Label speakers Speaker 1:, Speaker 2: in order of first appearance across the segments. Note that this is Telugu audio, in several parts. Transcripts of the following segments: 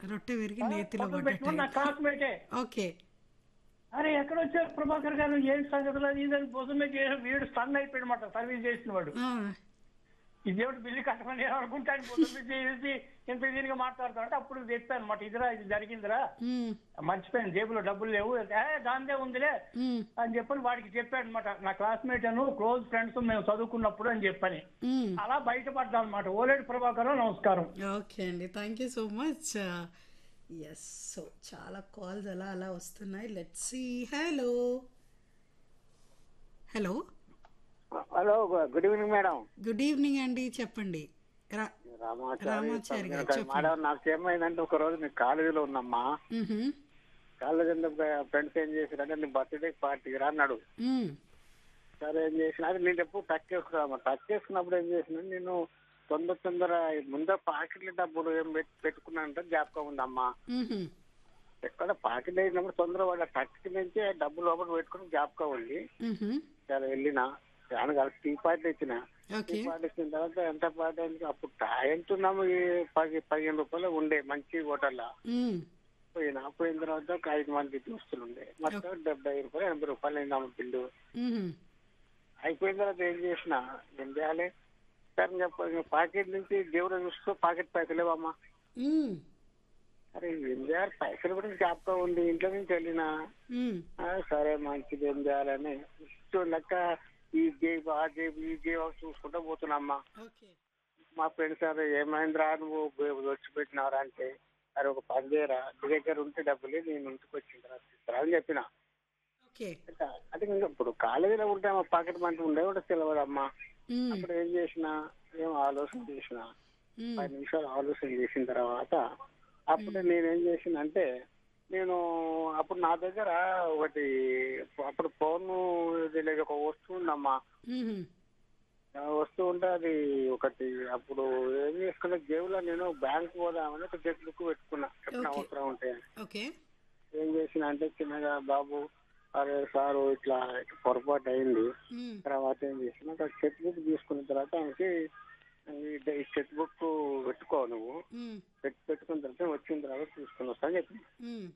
Speaker 1: రొట్టె విరిగి నేతిలో
Speaker 2: మొదలు
Speaker 1: పడ్డట్టు
Speaker 2: పెట్టుకుని నా క్లాస్మేటే
Speaker 1: ఓకే
Speaker 2: అరే ఎక్కడ వచ్చారు ప్రభాకర్ గారు ఏం సంగతులు అది ఇదని భుజం మీద చేసి వీడు స్టన్ అయిపోయాడు సర్వీస్ చేసిన వాడు
Speaker 1: ఆ,
Speaker 2: ఇదేమిటి బిల్లు కట్టమని నేను అనుకుంటాను భుజం మీద చేసి ఇంత దీనిగా మాట్లాడుతా అంటే అప్పుడు చెప్పాను అనమాట ఇదిరా ఇది జరిగిందిరా
Speaker 1: ఉమ్,
Speaker 2: మర్చిపోయాను జేబులో డబ్బులు లేవు ఏ దాందే ఉందిలే
Speaker 1: ఉమ్,
Speaker 2: అని చెప్పని వాడికి చెప్పాడు అనమాట నా క్లాస్మేట్ అను క్లోజ్ ఫ్రెండ్స్ మేము చదువుకున్నప్పుడు అని చెప్పని
Speaker 1: ఉమ్.
Speaker 2: అలా బయటపడ్డా అనమాట ఓలేడు ప్రభాకర్ నమస్కారం
Speaker 1: ఓకే అండి thank you so much yes so చాలా కాల్స్ అలా అలా వస్తున్నాయి let's see hello hello
Speaker 3: hello good evening madam
Speaker 1: good evening అండి చెప్పండి రా-
Speaker 3: రామాచారి
Speaker 1: రామాచారి గారు, చెప్పండి.
Speaker 3: మేడం నాకు ఏమైందంటే ఒక రోజు నేను కాలేజీలో ఉన్నమ్మా
Speaker 1: మ్హూ.
Speaker 3: కాలేజీలో ఫ్రెండ్స్ ఏం చేశారంటే నీ బర్త్డే పార్టీకి రా అన్నాడు
Speaker 1: మ్,
Speaker 3: సరే ఏం చేసిన అది నేను ఎప్పుడు టచ్ చేసుకున్నా టచ్ చేసుకున్నప్పుడు ఏం చేసిన నేను తొందర తొందర ముందర పాకెట్ల డబ్బులు ఏం పెట్ పెట్టుకున్నానంటే జ్ఞాపకం ఉందమ్మా
Speaker 1: మ్హూ.
Speaker 3: ఎక్కడ పాకెట్ వేసినప్పుడు తొందర వాళ్ళ టచ్ నుంచి ఆ డబ్బులు లోపల పెట్టుకుని జ్ఞాపకం ఉంది
Speaker 1: మ్హూ.
Speaker 3: సరే వెళ్ళిన దాని కలిసి టీ పార్టీ ఇచ్చిన
Speaker 1: ఓకే
Speaker 3: టీ పార్టీ ఇచ్చిన తర్వాత ఎంత పార్టీ అయింది అప్పుడు ఎంత ఉన్నాము ఈ పది పదిహేను రూపాయలు ఉండే మంచి హోటల్లో
Speaker 1: మ్,
Speaker 3: పోయినా పోయిన తర్వాత ఒక ఐదు మంది దోస్తులు ఉండే మొత్తం డెబ్బై రూపాయలు ఎనభై రూపాయలు అయిందాము బిల్లు
Speaker 1: మ్హూ.
Speaker 3: అయిపోయిన తర్వాత ఏం చేసిన ఏం చేయాలి సార్ ఇంకా పాకెట్ నుంచి దేవుడు చూస్తూ పాకెట్ పైసలు లేవమ్మా
Speaker 1: మ్,
Speaker 3: అరే ఏం చేయాలి పైసలు కూడా జ్ఞాపకం ఉంది ఇంట్లో నుంచి వెళ్ళినా
Speaker 1: మ్.
Speaker 3: ఆ, సరే మంచిది ఏం చేయాలని ఇష్టం లెక్క ఈ జేబు ఆ జేబు ఈ జేబు అని చూసుకుంటూ పోతున్నామ్మా
Speaker 1: ఓకే
Speaker 3: మా ఫ్రెండ్స్ అరే ఏమైందిరా నువ్వు వచ్చిపెట్టినారా అంటే అరే ఒక పని చేయరా నీ దగ్గర ఉంటే డబ్బులు నేను ఇంటికి వచ్చిన తర్వాత ఇస్తారా అని చెప్పిన
Speaker 1: ఓకే
Speaker 3: అంటే ఇంకా ఇప్పుడు కాలేజీలో ఉంటే మా పాకెట్ మంచి ఉండే కూడా తెలియదమ్మా
Speaker 1: మ్,
Speaker 3: అప్పుడు ఏం చేసిన ఏం ఆలోచన చేసిన
Speaker 1: మ్.
Speaker 3: పది నిమిషాలు ఆలోచన చేసిన తర్వాత అప్పుడు నేనేం చేసిన అంటే నేను అప్పుడు నా దగ్గర ఒకటి అప్పుడు ఫోన్ ఇది లేదు ఒక వస్తువు ఉందమ్మా
Speaker 1: మ్హూ.
Speaker 3: ఆ వస్తువు ఉంటే అది ఒకటి అప్పుడు ఏం చేసుకున్నా జేబులో నేను బ్యాంక్ పోదామని ఒక చెక్ బుక్ పెట్టుకున్నా ఎప్పుడు
Speaker 1: Okay.
Speaker 3: అవసరం ఉంటే
Speaker 1: ఓకే
Speaker 3: ఏం చేసిన అంటే చిన్నగా బాబు అరే సారు ఇట్లా పొరపాటు అయింది
Speaker 1: మ్,
Speaker 3: తర్వాత ఏం చేసిన ఒక చెక్ బుక్ తీసుకున్న తర్వాత ఆయనకి ఈ చెక్ బుక్ పెట్టుకో నువ్వు
Speaker 1: మ్,
Speaker 3: పెట్టి పెట్టుకున్న తర్వాత వచ్చిన తర్వాత తీసుకుని వస్తా అని చెప్పి
Speaker 1: మ్.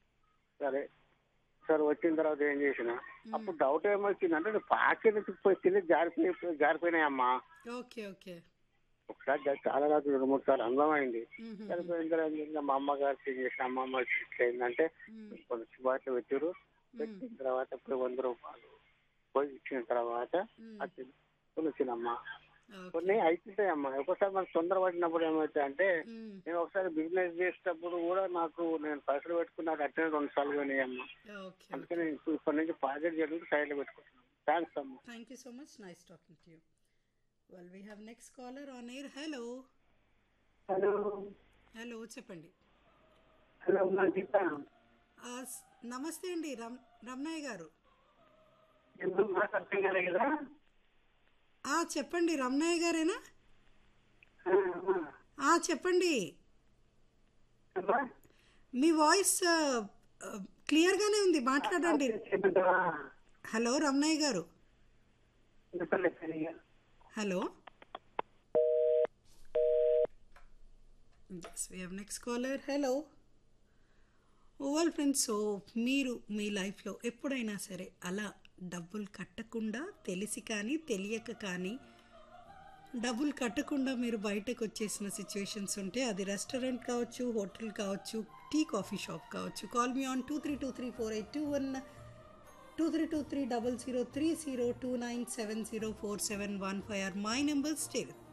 Speaker 3: సరే సరే వచ్చిన తర్వాత ఏం చేసిన అప్పుడు డౌట్ ఏమొచ్చిందంటే నువ్వు పాకెట్ పోయి జారిపోయి జారిపోయినాయమ్మా
Speaker 1: ఓకే ఓకే
Speaker 3: ఒకసారి జా- చాలా రాత్రి రెండు మూడు సార్లు అనుభవమైంది
Speaker 1: మ్హూ.
Speaker 3: సరిపోయిన తర్వాత ఏం చేసిన మా అమ్మగారు ఏం చేసిన అమ్మమ్మ ఇట్లా ఏంటంటే
Speaker 1: మ్,
Speaker 3: కొన్ని బాటిల్ పెట్టారు పెట్టిన తర్వాత ఇప్పుడు వంద రూపాయలు పోయి ఇచ్చిన తర్వాత
Speaker 1: మ్.
Speaker 3: అది కొనిచ్చినమ్మా
Speaker 1: ఓకే
Speaker 3: కొన్ని అవుతుంటాయమ్మా ఒకసారి మనకు తొందర పడినప్పుడు ఏమవుతాయి అంటే
Speaker 1: మ్,
Speaker 3: నేను ఒకసారి బిజినెస్ చేసేటప్పుడు కూడా నాకు నేను పైసలు పెట్టుకున్నాక అట్లనే రెండు సార్లు పోయినాయమ్మా
Speaker 1: ఓకే
Speaker 3: అందుకని ఇప్పుడు ఇప్పటి నుంచి పాకెట్ జరిగి సైడ్ లో పెట్టుకుంటున్నాను థ్యాంక్స్ అమ్మా
Speaker 1: Thank you so much. Nice talking to you. Well, we have next caller on air. Hello.
Speaker 2: Hello
Speaker 1: hello చెప్పండి
Speaker 2: హలో
Speaker 1: ఆ, స్- నమస్తే అండి రమ్ రమణయ్య గారు
Speaker 2: అర్థం కాలే కదా
Speaker 1: ఆ, చెప్పండి రమణయ్య గారేనా ఆ, చెప్పండి మీ వాయిస్ ఆ, ఆ, క్లియర్గానే ఉంది మాట్లాడండి hello Ramanayya garu hello yes we have next caller hello ఓవల్ ఫ్రెండ్స్ సో మీరు మీ లైఫ్లో ఎప్పుడైనా సరే అలా డబ్బులు కట్టకుండా తెలిసి కానీ తెలియక కానీ డబ్బులు కట్టకుండా మీరు బయటకు వచ్చేసిన సిచ్యువేషన్స్ ఉంటే అది రెస్టారెంట్ కావచ్చు హోటల్ కావచ్చు టీ కాఫీ షాప్ కావచ్చు call me on two three two three four eight two one two three two three double zero three zero two nine seven zero four seven one five or my number stay with